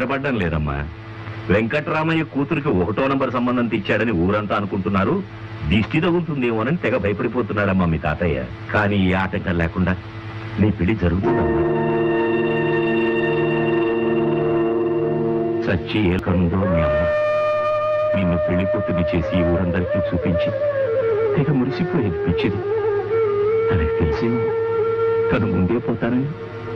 నిద్రపడ్డం లేదమ్మా వెంకట్రామయ్య కూతురికి ఒకటో నంబర్ సంబంధం తెచ్చాడని ఊరంతా అనుకుంటున్నారు దిష్టి తగులుతుందేమోనని తెగ భయపడిపోతున్నాడమ్మా మీ తాతయ్య కానీ ఈ ఆటంకం లేకుండా నీ పెళ్లి జరుగుతుందమ్మా సచ్చి ఏ కనుందో మీ అమ్మ నిన్ను పెళ్లి కూతుర్ని చేసి ఈ ఊరందరికీ చూపించి తెగ మురిసిపోయేది పిచ్చిది తనకు తెలిసి తను ముందే పోతానని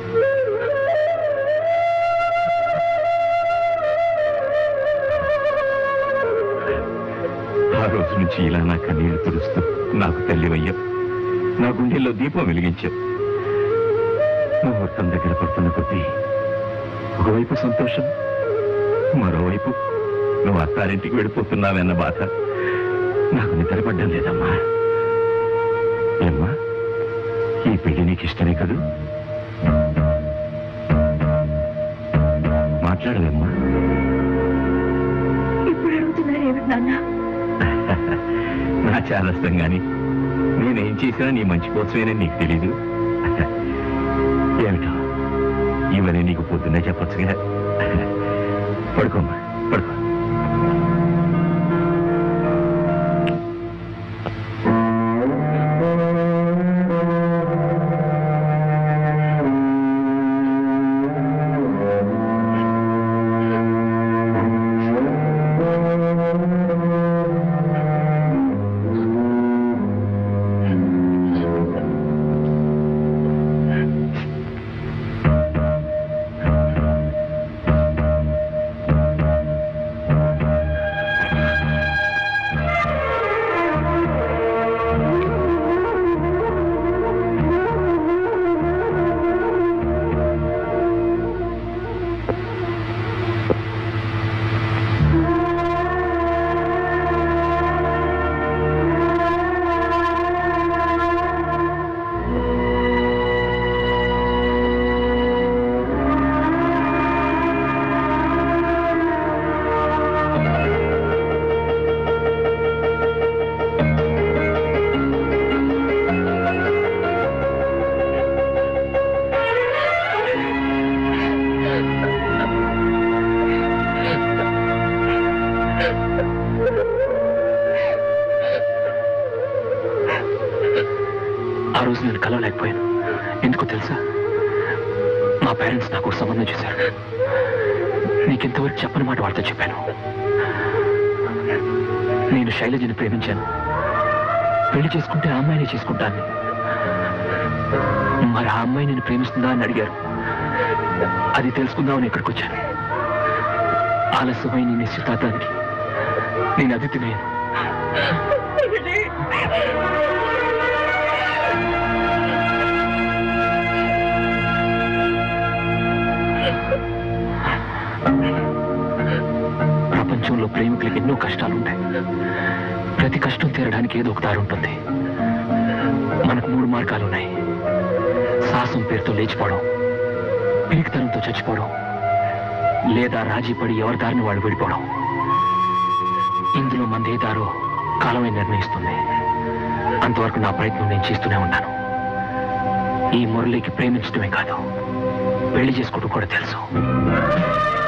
ఆ రోజు నుంచి ఇలా నా కన్నీళ్లు తుడుస్తూ నాకు తల్లివయ్యా నా గుండెల్లో దీపం వెలిగించావు ముహూర్తం దగ్గర పడుతున్న కొద్దీ ఒకవైపు సంతోషం మరోవైపు నువ్వు అత్తారింటికి వెళ్ళిపోతున్నావన్న బాధ నాకు నిద్రపడ్డం లేదమ్మా ఏమ్మా ఈ పెళ్లి నీకు ఇష్టమే కదూ మాట్లాడలేమ్మా ఇప్పుడు అడుగుతున్నారు ఏమిటి నాన్న నా చాలస్తం గాని నేనేం చేసినా నీ మంచి కోసమేనని నీకు తెలీదు ఏమిటో ఇవన్నీ నీకు పొద్దున్నే చెప్పొచ్చుగా పడుకోమ్మా పడుకో ఆ రోజు నేను కలవలేకపోయాను ఎందుకో తెలుసా మా పేరెంట్స్ నాకు సంబంధం చేశారు నీకెంతవరకు చెప్పని మాట వార్త చెప్పాను నేను శైలజని ప్రేమించాను పెళ్లి చేసుకుంటే ఆ అమ్మాయిని చేసుకుంటాను మరి ఆ అమ్మాయి నేను ప్రేమిస్తుందా అని అడిగారు అది తెలుసుకుందామని ఇక్కడికి వచ్చాను ఆలస్యమైన నీ నిశ్చితార్థానికి నేను అతిథినయ్యాను ప్రపంచంలో ప్రేమికులకి ఎన్నో కష్టాలు ఉంటాయి ప్రతి కష్టం తీరడానికి ఏదో ఒక దారి ఉంటుంది మనకు మూడు మార్గాలు ఉన్నాయి సాహసం పేరుతో లేచిపోవడం పిరికితనంతో చచ్చిపోవడం లేదా రాజీ పడి ఎవరి దారిని వాళ్ళు విడిపోవడం ఇందులో మంది ఏ దారో కాలమే నిర్ణయిస్తుంది అంతవరకు నా ప్రయత్నం నేను చేస్తూనే ఉన్నాను ఈ మురళికి ప్రేమించడమే కాదు పెళ్లి చేసుకోవడం కూడా తెలుసు